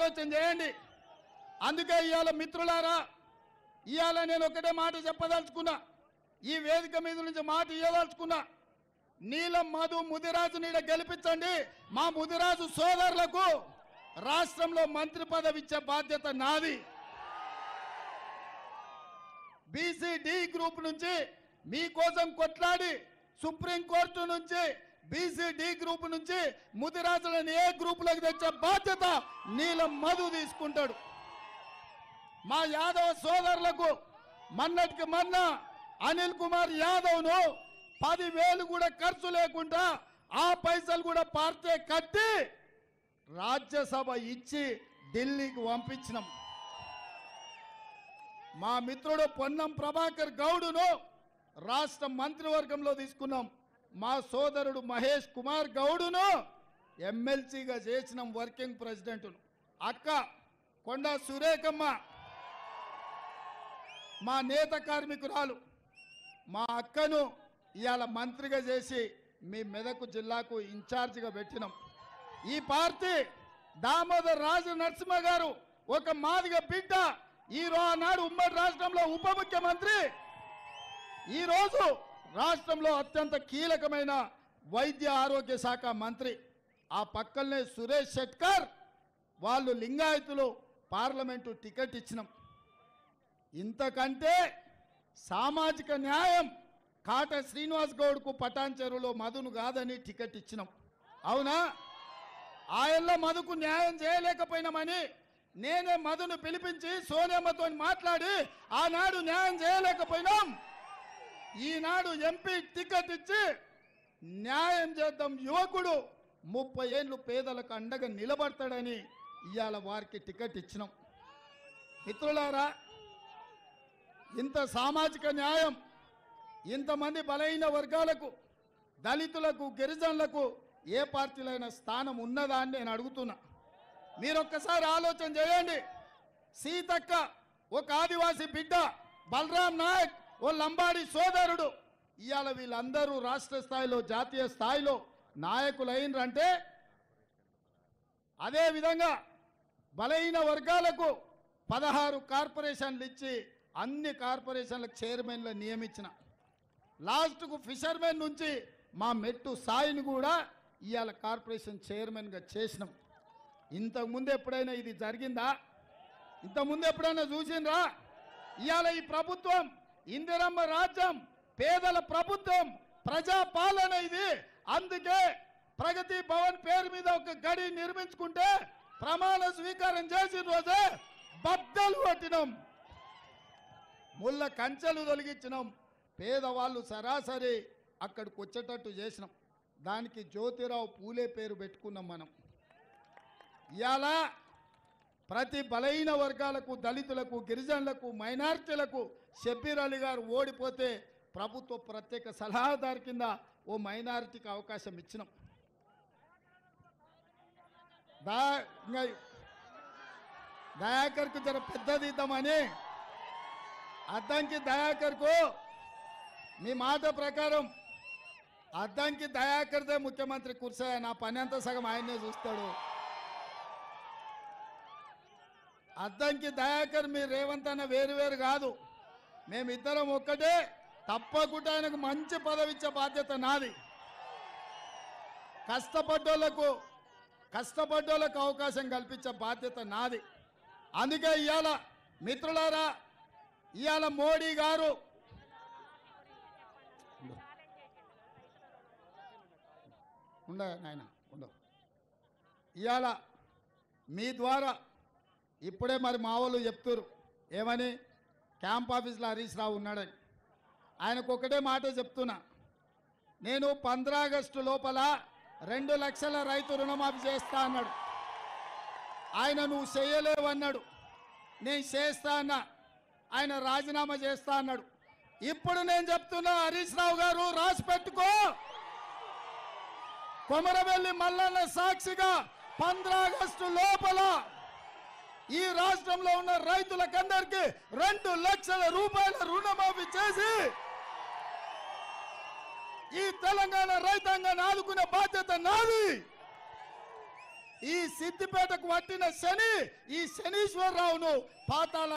ఆలోచన చేయండి అందుకే ఇవాళ మిత్రులారా ఇవాళ నేను ఒకటే మాట చెప్పదలుచుకున్నా ఈ వేదిక మీద నుంచి మాట ఇవ్వదలుచుకున్నా నీలం మధు ముదిరాజు నీడ గెలిపించండి మా ముదిరాజు సోదరులకు రాష్ట్రంలో మంత్రి పదవి ఇచ్చే బాధ్యత నాది బీసీ డి గ్రూప్ నుంచి మీకోసం కొట్లాడి సుప్రీంకోర్టు నుంచి బీసీ డి గ్రూప్ నుంచి ముదిరాజులను ఏ గ్రూపులకు తెచ్చే బాధ్యత నీలం మధు తీసుకుంటాడు మా యాదవ సోదరులకు మన్నటికి మన్న అనిల్ కుమార్ యాదవ్ను పదివేలు కూడా ఖర్చు లేకుండా ఆ పైసలు కూడా పార్టీ కట్టి రాజ్యసభ ఇచ్చి ఢిల్లీకి పంపించినాం మా మిత్రుడు పొన్నం ప్రభాకర్ గౌడును రాష్ట్ర మంత్రివర్గంలో తీసుకున్నాం మా సోదరుడు మహేష్ కుమార్ గౌడును ఎమ్మెల్సీగా చేసినాం వర్కింగ్ ప్రెసిడెంట్ను అక్క కొండ సురేఖమ్మ మా నేత కార్మికురాలు మా అక్కను ఇవాళ మంత్రిగా చేసి మీ మెదకు జిల్లాకు ఇన్ఛార్జిగా పెట్టినాం ఈ పార్టీ దామోదర్ రాజు నరసింహ గారు ఒక మాదిగ బిడ్డ ఈ రో ఆనాడు ఉమ్మడి రాష్ట్రంలో ఉప ముఖ్యమంత్రి ఈ రోజు రాష్ట్రంలో అత్యంత కీలకమైన వైద్య ఆరోగ్య శాఖ మంత్రి ఆ పక్కనే సురేష్ షెట్కర్ వాళ్ళు లింగాయతులు పార్లమెంటు టికెట్ ఇచ్చినాం ఇంతకంటే సామాజిక న్యాయం కాట శ్రీనివాస్ గౌడ్కు పటాన్ చెరువులో మధును కాదని టికెట్ ఇచ్చినాం అవునా ఆయనలో మధుకు న్యాయం చేయలేకపోయినామని నేనే మధును పిలిపించి సోనియమ్మతో మాట్లాడి ఆనాడు న్యాయం చేయలేకపోయినాం ఈనాడు ఎంపీ టికెట్ ఇచ్చి న్యాయం చేద్దాం యువకుడు ముప్పై ఏళ్ళు పేదలకు అండగా నిలబడతాడని ఇవాళ వారికి టికెట్ ఇచ్చినాం మిత్రులారా ఇంత సామాజిక న్యాయం ఇంతమంది బలహీన వర్గాలకు దళితులకు గిరిజనులకు ఏ పార్టీలైన స్థానం ఉన్నదా అని నేను అడుగుతున్నా మీరు ఒక్కసారి ఆలోచన చేయండి సీతక్క ఒక ఆదివాసీ బిడ్డ బలరాం నాయక్ ఓ లంబాడి సోదరుడు ఇవాళ వీళ్ళందరూ రాష్ట్ర స్థాయిలో జాతీయ స్థాయిలో నాయకులైనరంటే అదే విధంగా బలహీన వర్గాలకు పదహారు కార్పొరేషన్లు ఇచ్చి అన్ని కార్పొరేషన్లకు చైర్మన్లు నియమించిన లాస్ట్కు ఫిషర్మెన్ నుంచి మా మెట్టు సాయిని కూడా ఇవాళ కార్పొరేషన్ చైర్మన్గా చేసినాం ఇంతకుముందు ఎప్పుడైనా ఇది జరిగిందా ఇంతకుముందు ఎప్పుడైనా చూసిండ్రా ఇవాళ ఈ ప్రభుత్వం ఇందిరమ్మ రాజ్యం పేదల ప్రభుత్వం ప్రజా పాలన ఇది అందుకే ప్రగతి భవన్ పేరు మీద ఒక గడి నిర్మించుకుంటే ప్రమాణ స్వీకారం చేసిన రోజే బద్దలు కొట్టినాం ముళ్ళ కంచెలు తొలగించినాం పేదవాళ్ళు సరాసరి అక్కడికి వచ్చేటట్టు చేసినాం దానికి జ్యోతిరావు పూలే పేరు పెట్టుకున్నాం మనం ఇవాళ ప్రతి బలహీన వర్గాలకు దళితులకు గిరిజనులకు మైనార్టీలకు షబ్బీర్ అలీ గారు ఓడిపోతే ప్రభుత్వ ప్రత్యేక సలహాదారు కింద ఓ మైనారిటీకి అవకాశం ఇచ్చినాం దా ఇంకా దయాకర్కు జర పెద్దది ఇద్దామని అద్దంకి దయాకర్కు మీ మాట ప్రకారం అద్దంకి దయాకర్దే ముఖ్యమంత్రి కూర్చో నా పని అంతా సగం ఆయనే చూస్తాడు అద్దంకి దయాకర్ మీ రేవంత్ అన్న వేరు వేరు కాదు మేమిద్దరం ఒక్కటే తప్పకుండా ఆయనకు మంచి పదవి ఇచ్చే బాధ్యత నాది కష్టపడ్డోళ్లకు కష్టపడ్డోళ్లకు అవకాశం కల్పించే బాధ్యత నాది అందుకే ఇవాళ మిత్రులారా ఇవాళ మోడీ గారు ఉండ నాయన ఉండు ఇవాళ మీ ద్వారా ఇప్పుడే మరి మా వాళ్ళు చెప్తారు ఏమని క్యాంప్ ఆఫీస్లో హరీష్ రావు ఉన్నాడని ఆయనకు ఒకటే మాట చెప్తున్నా నేను పంద్రా ఆగస్టు లోపల రెండు లక్షల రైతు రుణమాఫీ చేస్తా అన్నాడు ఆయన నువ్వు చేయలేవు అన్నాడు నేను చేస్తా అన్నా ఆయన రాజీనామా చేస్తా అన్నాడు ఇప్పుడు నేను చెప్తున్నా హరీష్ రావు గారు రాసి పెట్టుకో కొమరవెల్లి మల్లన్న సాక్షిగా పంద్రా ఆగస్టు లోపల ఈ రాష్ట్రంలో ఉన్న రైతులకందరికీ రెండు లక్షల రూపాయల రుణమాఫీ చేసి ఈ తెలంగాణ రైతాంగాన్ని ఆదుకునే బాధ్యత నాది ఈ సిద్దిపేటకు పట్టిన శని ఈ శనీశ్వరరావును పాతాళ